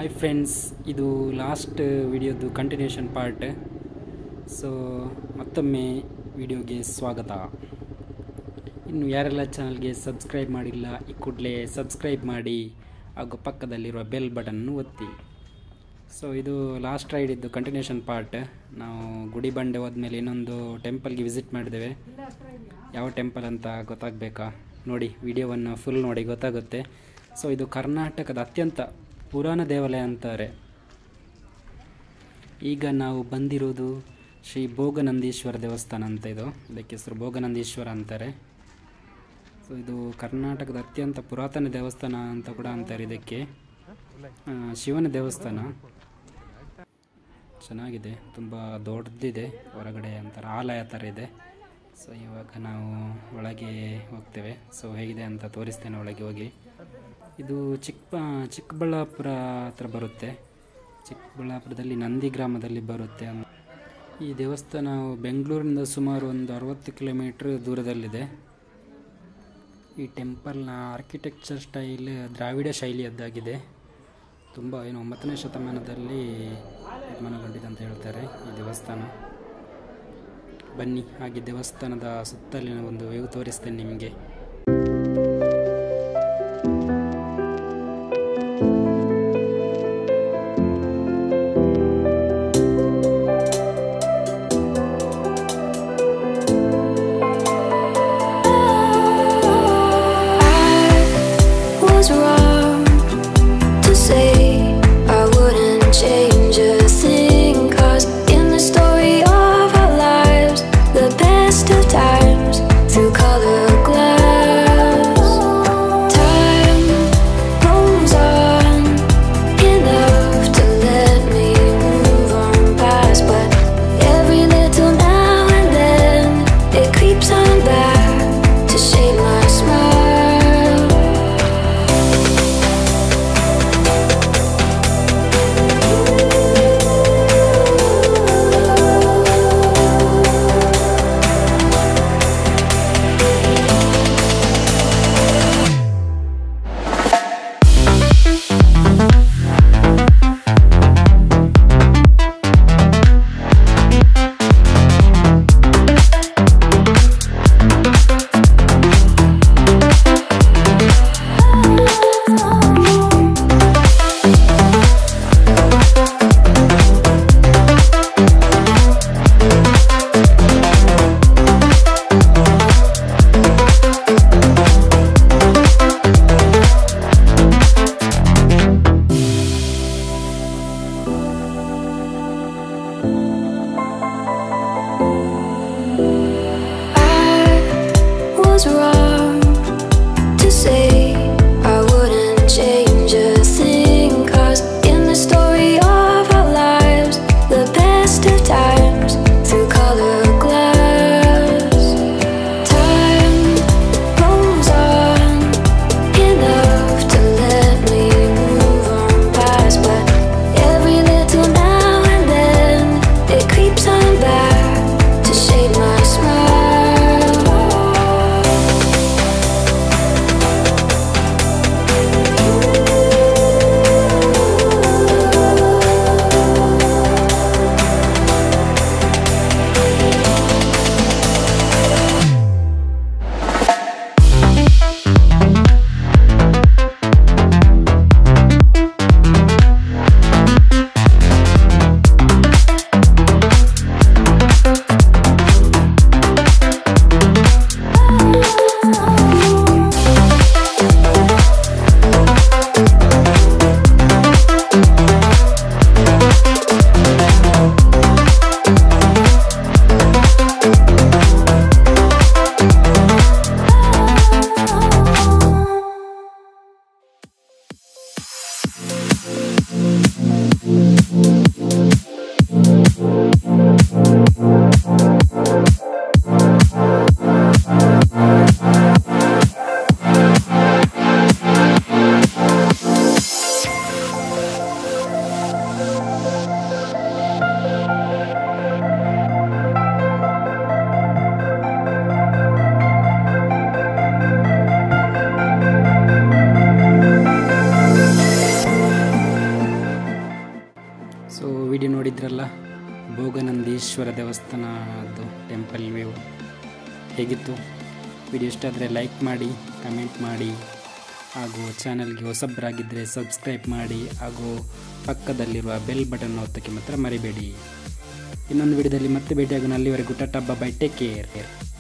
Hi friends ಇದು last ವಿಡಿಯೋದು continuation part so ಮತ್ತೊಮ್ಮೆ ವಿಡಿಯೋಗೆ ಸ್ವಾಗತ ಇನ್ನು ಯಾರೆಲ್ಲ ಚಾನಲ್ಗೆ ಸಬ್ಸ್ಕ್ರೈಬ್ ಮಾಡಿಲ್ಲ ಈ ಕೂಡಲೇ ಸಬ್ಸ್ಕ್ರೈಬ್ ಮಾಡಿ ಹಾಗೂ ಪಕ್ಕದಲ್ಲಿರುವ ಬೆಲ್ ಬಟನ್ನು ಒತ್ತಿ ಸೊ ಇದು ಲಾಸ್ಟ್ ರೈಡ್ ಇದ್ದು ಕಂಟಿನ್ಯೂಷನ್ ಪಾರ್ಟ್ ನಾವು ಗುಡಿ ಬಂಡೆ ಹೋದ್ಮೇಲೆ ಇನ್ನೊಂದು ಟೆಂಪಲ್ಗೆ ವಿಸಿಟ್ ಮಾಡಿದ್ದೇವೆ ಯಾವ ಟೆಂಪಲ್ ಅಂತ ಗೊತ್ತಾಗಬೇಕಾ ನೋಡಿ ವಿಡಿಯೋವನ್ನು ಫುಲ್ ನೋಡಿ ಗೊತ್ತಾಗುತ್ತೆ ಸೊ ಇದು ಕರ್ನಾಟಕದ ಅತ್ಯಂತ ಪುರಾಣ ದೇವಾಲಯ ಅಂತಾರೆ ಈಗ ನಾವು ಬಂದಿರೋದು ಶ್ರೀ ಭೋಗನಂದೀಶ್ವರ ದೇವಸ್ಥಾನ ಅಂತ ಇದು ಇದಕ್ಕೆ ಹೆಸರು ಭೋಗನಂದೀಶ್ವರ ಅಂತಾರೆ ಸೊ ಇದು ಕರ್ನಾಟಕದ ಅತ್ಯಂತ ಪುರಾತನ ದೇವಸ್ಥಾನ ಅಂತ ಕೂಡ ಅಂತಾರೆ ಇದಕ್ಕೆ ಆ, ಶಿವನ ದೇವಸ್ಥಾನ ಚೆನ್ನಾಗಿದೆ ತುಂಬ ದೊಡ್ಡದಿದೆ ಹೊರಗಡೆ ಒಂಥರ ಆಲಯ ಥರ ಇದೆ ಸೊ ಇವಾಗ ನಾವು ಒಳಗೆ ಹೋಗ್ತೇವೆ ಸೊ ಹೇಗಿದೆ ಅಂತ ತೋರಿಸ್ತೇನೆ ಒಳಗೆ ಹೋಗಿ ಇದು ಚಿಕ್ಕ ಚಿಕ್ಕಬಳ್ಳಾಪುರ ಹತ್ರ ಬರುತ್ತೆ ಚಿಕ್ಕಬಳ್ಳಾಪುರದಲ್ಲಿ ನಂದಿ ಗ್ರಾಮದಲ್ಲಿ ಬರುತ್ತೆ ಈ ದೇವಸ್ಥಾನ ಬೆಂಗಳೂರಿನಿಂದ ಸುಮಾರು ಒಂದು ಅರವತ್ತು ಕಿಲೋಮೀಟ್ರ್ ದೂರದಲ್ಲಿದೆ ಈ ಟೆಂಪಲ್ನ ಆರ್ಕಿಟೆಕ್ಚರ್ ಸ್ಟೈಲ್ ದ್ರಾವಿಡ ಶೈಲಿಯದ್ದಾಗಿದೆ ತುಂಬ ಏನು ಒಂಬತ್ತನೇ ಶತಮಾನದಲ್ಲಿ ನಿರ್ಮಾಣಗೊಂಡಿದೆ ಅಂತ ಹೇಳ್ತಾರೆ ಈ ದೇವಸ್ಥಾನ ಬನ್ನಿ ಹಾಗೆ ದೇವಸ್ಥಾನದ ಸುತ್ತಲಿನ ಒಂದು ವ್ಯೂ ತೋರಿಸ್ತೇನೆ ನಿಮಗೆ was wrong to say I wouldn't change a thing. Cause in the story of our lives, the best of times through color glass, time rolls on enough to let me move on past. But every little now and then, it creeps on back to shape my smile. Brihadeeswara ದೇವಸ್ಥಾನದ್ದು temple view ಹೇಗಿತ್ತು video ಇಷ್ಟ ಆದರೆ like ಮಾಡಿ comment ಮಾಡಿ ಹಾಗೂ ಚಾನಲ್ಗೆ ಹೊಸಬ್ರಾಗಿದ್ದರೆ subscribe ಮಾಡಿ ಹಾಗೂ ಪಕ್ಕದಲ್ಲಿರುವ ಬೆಲ್ ಬಟನ್ ಒತ್ತಕ್ಕೆ ಮಾತ್ರ ಮರಿಬೇಡಿ ಇನ್ನೊಂದು ವಿಡಿಯೋದಲ್ಲಿ ಮತ್ತೆ ಭೇಟಿಯಾಗೋಣ ಅಲ್ಲಿವರೆಗೂ ಟಾಟಾ ಬೈ ಟೇಕ್ ಕೇರ್